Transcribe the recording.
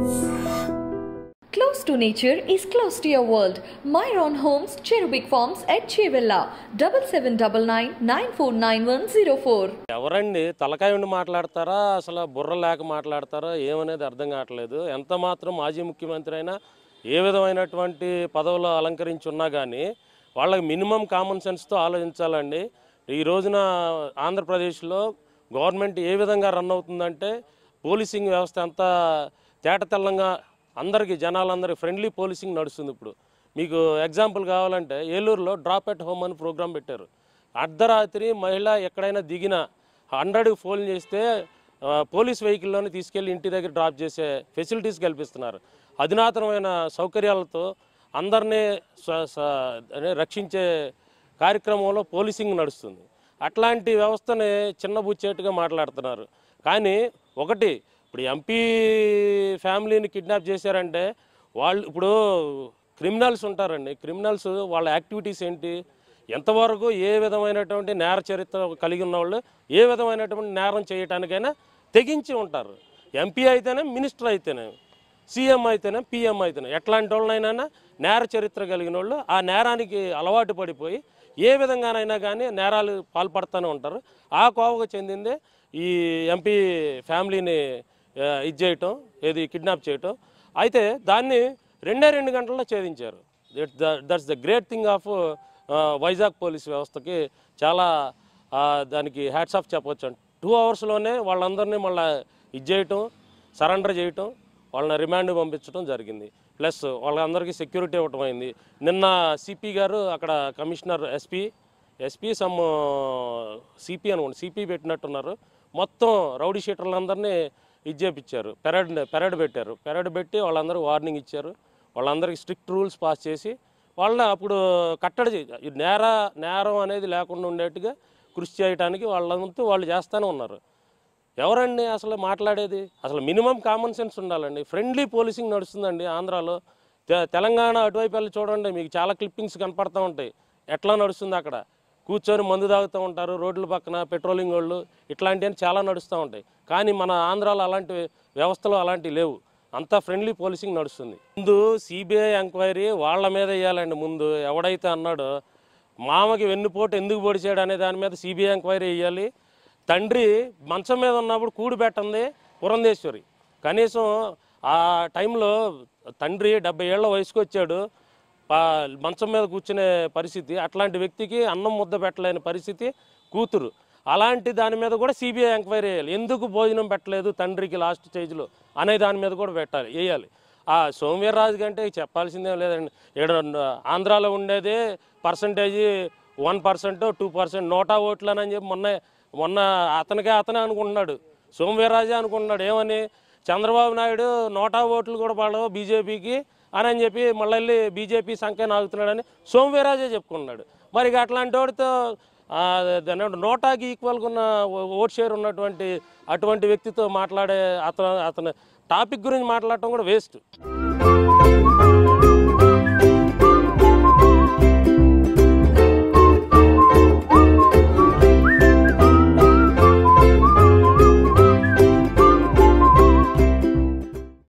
Close to nature is close to your world. Myron Homes, Cherubic Farms at Chevilla, double seven double nine nine four nine one zero four. ఎవరండి తలకాయ ఉండి మాట్లాడతారా అసలు బుర్ర లేక మాట్లాడతారా ఏమనేది అర్థం కావట్లేదు ఎంత మాత్రం మాజీ ముఖ్యమంత్రి అయినా ఏ విధమైనటువంటి పదవులు అలంకరించి ఉన్నా కానీ వాళ్ళకి మినిమం కామన్ సెన్స్తో ఆలోచించాలండి ఈ రోజున ఆంధ్రప్రదేశ్లో గవర్నమెంట్ ఏ విధంగా రన్ అవుతుందంటే పోలీసింగ్ వ్యవస్థ ఎంత తేటతెల్లంగా అందరికీ జనాలందరికీ ఫ్రెండ్లీ పోలీసింగ్ నడుస్తుంది ఇప్పుడు మీకు ఎగ్జాంపుల్ కావాలంటే ఏలూరులో డ్రాప్ ఎట్ హోమ్ అని ప్రోగ్రాం పెట్టారు అర్ధరాత్రి మహిళ ఎక్కడైనా దిగినా హండ్రెడ్కి ఫోన్ చేస్తే ఆ, పోలీస్ వెహికల్లోనే తీసుకెళ్లి ఇంటి దగ్గర డ్రాప్ చేసే ఫెసిలిటీస్ కల్పిస్తున్నారు అధునాతనమైన సౌకర్యాలతో అందరినీ స- స- అదే రక్షించే కార్యక్రమంలో పోలీసింగ్ నడుస్తుంది అట్లాంటి వ్యవస్థని చిన్నబుచ్చేట్టుగా మాట్లాడుతున్నారు కానీ ఒకటి ఇప్పుడు ఎంపీ ఫ్యామిలీని కిడ్నాప్ చేశారంటే వాళ్ళు ఇప్పుడు క్రిమినల్స్ ఉంటారండి క్రిమినల్స్ వాళ్ళ యాక్టివిటీస్ ఏంటి ఎంతవరకు ఏ విధమైనటువంటి నేర చరిత్ర కలిగి ఉన్న వాళ్ళు ఏ విధమైనటువంటి నేరం చేయటానికైనా తెగించి ఉంటారు ఎంపీ అయితేనే మినిస్టర్ అయితేనే సీఎం అయితేనే పిఎం అయితేనే ఎట్లాంటి వాళ్ళనైనా నేర చరిత్ర కలిగిన వాళ్ళు ఆ నేరానికి అలవాటు పడిపోయి ఏ విధంగానైనా కానీ నేరాలు పాల్పడుతూనే ఉంటారు ఆ కోవకు చెందిందే ఈ ఎంపీ ఫ్యామిలీని ఆ, ఇది చేయటం ఏది కిడ్నాప్ చేయటం అయితే దాన్ని రెండే రెండు గంటల్లో ఛేదించారు that's the great thing of Vizag police వ్యవస్థకి చాలా ఆ, దానికి హ్యాట్స్ ఆఫ్ చెప్పవచ్చు టూ అవర్స్లోనే వాళ్ళందరినీ మళ్ళీ ఇది చేయటం సరెండర్ చేయటం వాళ్ళని రిమాండ్ పంపించడం జరిగింది ప్లస్ వాళ్ళందరికీ సెక్యూరిటీ ఇవ్వటం అయింది నిన్న సిపి గారు అక్కడ commissioner SP SP some CP అనుకోండి సిపి పెట్టినట్టున్నారు మొత్తం రౌడీ షీటర్లందరినీ ఇది చేపించారు పెరడ్ పెరడ్ పెట్టారు పెరడ్ పెట్టి వాళ్ళందరూ వార్నింగ్ ఇచ్చారు వాళ్ళందరికీ స్ట్రిక్ట్ రూల్స్ పాస్ చేసి వాళ్ళని అప్పుడు కట్టడి చే- ఈ నేర నేరం అనేది లేకుండా ఉండేట్టుగా కృషి చేయడానికి వాళ్ళంతా వాళ్ళు చేస్తూనే ఉన్నారు ఎవరండి అసలు మాట్లాడేది అసలు మినిమం కామన్ సెన్స్ ఉండాలండి ఫ్రెండ్లీ పోలీసింగ్ నడుస్తుందండి ఆంధ్రాలో తె- తెలంగాణ అటువైపు వెళ్ళి చూడండి మీకు చాలా క్లిప్పింగ్స్ కనపడతా ఉంటాయి ఎట్లా నడుస్తుంది అక్కడ కూర్చొని మందు తాగుతూ ఉంటారు రోడ్ల పక్కన పెట్రోలింగ్ వాళ్ళు ఇట్లాంటివన్నీ చాలా నడుస్తూ ఉంటాయి కానీ మన ఆంధ్రాలో అలాంటి వ్యవస్థలు అలాంటివి లేవు అంతా ఫ్రెండ్లీ పోలీసింగ్ నడుస్తుంది ముందు సిబిఐ ఎంక్వైరీ వాళ్ళ మీద వేయాలండి ముందు ఎవడైతే అన్నాడో మామకి వెన్నుపోటు ఎందుకు పొడిచాడు అనే దాని మీద సిబిఐ ఎంక్వైరీ వేయాలి తండ్రి మంచం మీద ఉన్నప్పుడు కూడి పెట్టంది పురంధేశ్వరి కనీసం ఆ టైంలో తండ్రి డెబ్బై ఏళ్ళ వయసుకు వచ్చాడు పా- మంచం మీద కూర్చునే పరిస్థితి అట్లాంటి వ్యక్తికి అన్నం ముద్ద పెట్టలేని పరిస్థితి కూతురు అలాంటి దాని మీద కూడా సిబిఐ ఎంక్వైరీ వేయాలి ఎందుకు భోజనం పెట్టలేదు తండ్రికి లాస్ట్ స్టేజ్లో అనే దాని మీద కూడా పెట్టాలి వేయాలి ఆ సోమవీర్రాజు కంటే చెప్పాల్సిందేం లేదండి ఇక్కడ ఆంధ్రాలో ఉండేదే percentage one percent two percent NOTA ఓట్లు అని చెప్పి మొన్న మొన్న అతనికే అతనే అనుకుంటున్నాడు సోమవీర్రాజే అనుకుంటున్నాడు ఏమని చంద్రబాబు నాయుడు నోటా ఓట్లు కూడా పడవు బీజేపీకి అని అని చెప్పి మళ్ళీ వెళ్ళి బీజేపీ సంఖ్య నాగుతున్నాడని సోమవీరాజే చెప్పుకున్నాడు మరి ఇక అట్లాంటి వాడితో ఆ, దాన్ని ఏమంటారు, నోటాకి ఈక్వల్గా ఉన్న ఓ- ఓట్ షేర్ ఉన్నటువంటి అటువంటి వ్యక్తితో మాట్లాడే అతను అతను టాపిక్ గురించి మాట్లాడటం కూడా వేస్ట్